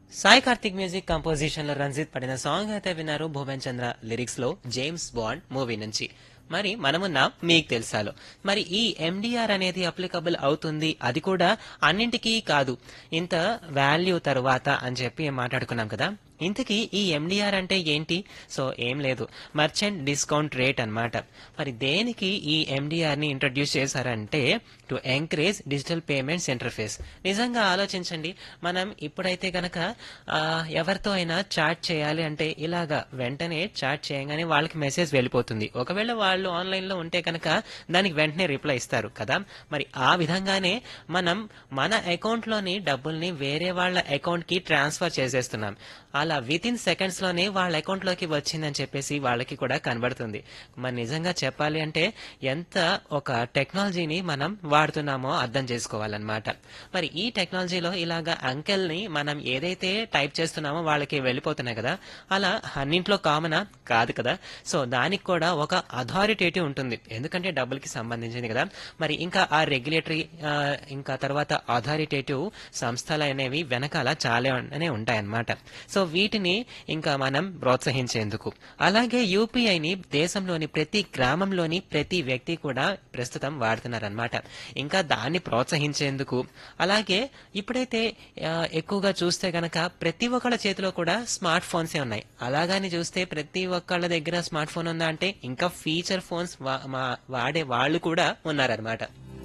Sai Karthik music composition లో రంజిత్ పడిన song అయితే విన్నారు భువన్ చంద్ర లిరిక్స్ లో జేమ్స్ బాండ్ మూవీ నుంచి మరి మనమున్నా మీకు తెలుసాలో మరి ఈ ఎండిఆర్ అనేది అప్లికబుల్ అవుతుంది అది కూడా అన్నింటికీ కాదు ఇంత వాల్యూ తరువాత అని చెప్పి మాట్లాడుకున్నాం కదా ఇంతకీ ఈ ఎండిఆర్ అంటే ఏంటి సో ఏం లేదు మర్చెంట్ డిస్కౌంట్ రేట్ అన్నమాట మరి దేనికి ఈ ఎండిఆర్ ని ఇంట్రడ్యూస్ చేశారంటే to encourage digital payments interface నిజంగా ఆలోచించండి మనం ఇప్పుడైతే గనక ఆ, ఎవరితో అయినా చాట్ చేయాలి అంటే ఇలాగా వెంటనే చాట్ చేయగానే వాళ్ళకి మెసేజ్ వెళ్ళిపోతుంది ఒకవేళ వాళ్ళు ఆన్లైన్ లో ఉంటే కనుక దానికి వెంటనే రిప్లై ఇస్తారు కదా మరి ఆ విధంగానే మనం మన అకౌంట్ లోని డబ్బుల్ని వేరే వాళ్ళ అకౌంట్ కి ట్రాన్స్ఫర్ చేసేస్తున్నాం అలా విత్ ఇన్ సెకండ్స్ లోనే వాళ్ళ అకౌంట్ లోకి వచ్చిందని చెప్పేసి వాళ్ళకి కూడా కనబడుతుంది మరి నిజంగా చెప్పాలి అంటే ఎంత ఒక టెక్నాలజీని మనం వాడుతున్నామో అర్థం చేసుకోవాలన్నమాట మరి ఈ టెక్నాలజీలో ఇలాగా అంకెల్ ని మనం ఏదైతే టైప్ చేస్తున్నామో వాళ్ళకి వెళ్ళిపోతున్నాయి కదా అలా అన్నింట్లో కామనా కాదు కదా సో దానికి కూడా ఒక అథారిటేటివ్ ఉంటుంది ఎందుకంటే డబ్బులకి సంబంధించింది కదా మరి ఇంకా ఆ రెగ్యులేటరీ ఇంకా తర్వాత అథారిటేటివ్ సంస్థలు అనేవి వెనకాల చాలానే ఉంటాయన్నమాట సో వీటిని ఇంకా మనం ప్రోత్సహించేందుకు అలాగే యూపీఐని దేశంలోని ప్రతి గ్రామంలోని ప్రతి వ్యక్తి కూడా ప్రస్తుతం వాడుతున్నారనమాట ఇంకా దాన్ని ప్రోత్సహించేందుకు అలాగే ఇప్పుడైతే ఆ, ఎక్కువగా చూస్తే గనక ప్రతి ఒక్కళ్ళ చేతిలో కూడా స్మార్ట్ ఫోన్సే ఉన్నాయి అలాగని చూస్తే ప్రతి ఒక్కళ్ళ దగ్గర స్మార్ట్ ఫోన్ ఉందా అంటే ఇంకా ఫీచర్ ఫోన్స్ వా- మా- వాడే వాళ్ళు కూడా ఉన్నారనమాట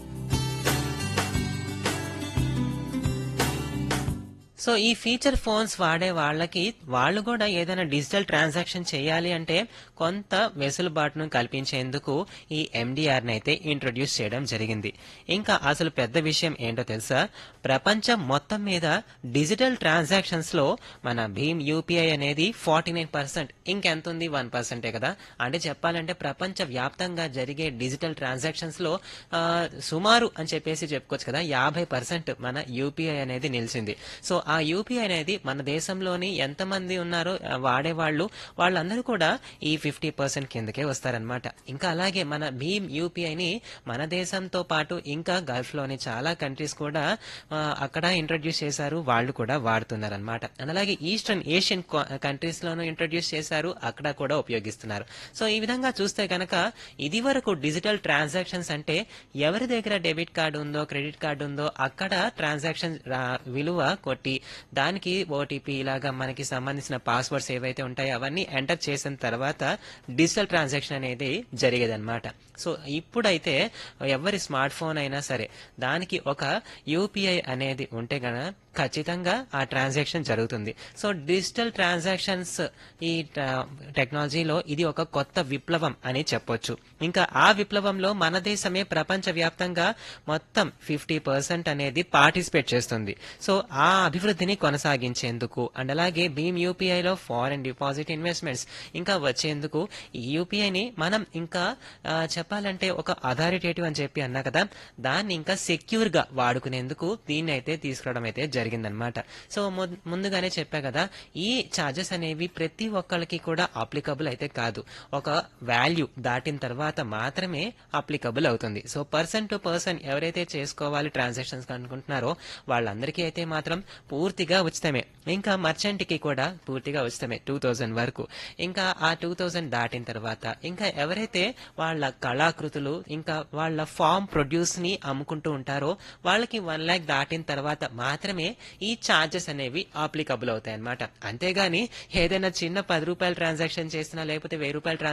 సో ఈ ఫీచర్ ఫోన్స్ వాడే వాళ్ళకి వాళ్ళు కూడా ఏదైనా డిజిటల్ ట్రాన్సాక్షన్ చేయాలి అంటే కొంత వెసులుబాటును కల్పించేందుకు ఈ ఎండిఆర్ అయితే ఇంట్రొడ్యూస్ చేయడం జరిగింది ఇంకా అసలు పెద్ద విషయం ఏంటో తెలుసా ప్రపంచం మొత్తం మీద డిజిటల్ ట్రాన్సాక్షన్స్ లో మన భీమ్ యూపీఐ అనేది ఫార్టీ నైన్ పర్సెంట్ ఇంకెంత ఉంది వన్ పర్సెంటే కదా అంటే చెప్పాలంటే ప్రపంచ వ్యాప్తంగా జరిగే డిజిటల్ ట్రాన్సాక్షన్స్ లో ఆ, సుమారు అని చెప్పేసి చెప్పుకోవచ్చు కదా యాభై పర్సెంట్ మన యూపీఐ అనేది నిలిచింది సో ఆ యూపీఐ అనేది మన దేశంలోని ఎంతమంది ఉన్నారో ఆ, వాడేవాళ్ళు వాళ్ళందరూ కూడా ఈ ఫిఫ్టీ పర్సెంట్ కిందకే వస్తారనమాట ఇంకా అలాగే మన భీమ్ యూపీఐని మన దేశంతో పాటు ఇంకా గల్ఫ్ లోని చాలా కంట్రీస్ కూడా ఆ, అక్కడ ఇంట్రడ్యూస్ చేశారు వాళ్ళు కూడా వాడుతున్నారు అనమాట అలాగే ఈస్టర్న్ ఏషియన్ కంట్రీస్ లోనూ ఇంట్రడ్యూస్ చేశారు అక్కడ కూడా ఉపయోగిస్తున్నారు సో ఈ విధంగా చూస్తే కనుక ఇది వరకు డిజిటల్ ట్రాన్సాక్షన్స్ అంటే ఎవరి దగ్గర డెబిట్ కార్డు ఉందో క్రెడిట్ కార్డు ఉందో అక్కడ ట్రాన్సాక్షన్ విలువ కొట్టి దానికి ఓటీపీ ఇలాగా మనకి సంబంధించిన పాస్వర్డ్స్ ఏవైతే ఉంటాయో అవన్నీ ఎంటర్ చేసిన తర్వాత డిజిటల్ ట్రాన్సాక్షన్ అనేది జరిగేదన్నమాట సో ఇప్పుడైతే ఎవరి స్మార్ట్ ఫోన్ అయినా సరే దానికి ఒక యూపీఐ అనేది ఉంటే గన ఖచ్చితంగా ఆ ట్రాన్సాక్షన్ జరుగుతుంది సో డిజిటల్ ట్రాన్సాక్షన్స్ ఈ టెక్నాలజీలో ఇది ఒక కొత్త విప్లవం అని చెప్పొచ్చు ఇంకా ఆ విప్లవంలో మన దేశమే ప్రపంచ వ్యాప్తంగా మొత్తం ఫిఫ్టీ పర్సెంట్ అనేది పార్టిసిపేట్ చేస్తుంది సో ఆ అభివృద్ధిని కొనసాగించేందుకు అండ్ అలాగే భీమ్ యూపీఐలో ఫారెన్ డిపాజిట్ ఇన్వెస్ట్మెంట్స్ ఇంకా వచ్చేందుకు ఈ యూపీఐని మనం ఇంకా ఆ, చెప్పాలంటే ఒక అథారిటేటివ్ అని చెప్పి అన్నా కదా దాన్ని ఇంకా సెక్యూర్ గా వాడుకునేందుకు దీన్ని అయితే తీసుకురావడం అయితే జరిగిందనమాట సో ము- ముందుగానే చెప్పా కదా ఈ ఛార్జెస్ అనేవి ప్రతి ఒక్కళ్ళకి కూడా అప్లికబుల్ అయితే కాదు ఒక వాల్యూ దాటిన తర్వాత మాత్రమే అప్లికబుల్ అవుతుంది సో పర్సన్ టు పర్సన్ ఎవరైతే చేసుకోవాలి ట్రాన్సాక్షన్స్ అనుకుంటున్నారో వాళ్ళందరికీ అయితే మాత్రం పూర్తిగా ఉచితమే ఇంకా మర్చెంట్ కి కూడా పూర్తిగా ఉచితమే టూ థౌజండ్ వరకు ఇంకా ఆ టూ థౌజండ్ దాటిన తర్వాత ఇంకా ఎవరైతే వాళ్ళ కళాకృతులు ఇంకా వాళ్ళ ఫామ్ ప్రొడ్యూస్ ని అమ్ముకుంటూ ఉంటారో వాళ్ళకి వన్ ల్యాక్ దాటిన తర్వాత మాత్రమే ఈ ఛార్జెస్ అనేవి అప్లికబుల్ అవుతాయి అనమాట అంతేగాని ఏదైనా చిన్న పది రూపాయల ట్రాన్సాక్షన్ చేసినా లేకపోతే వెయ్యి రూపాయల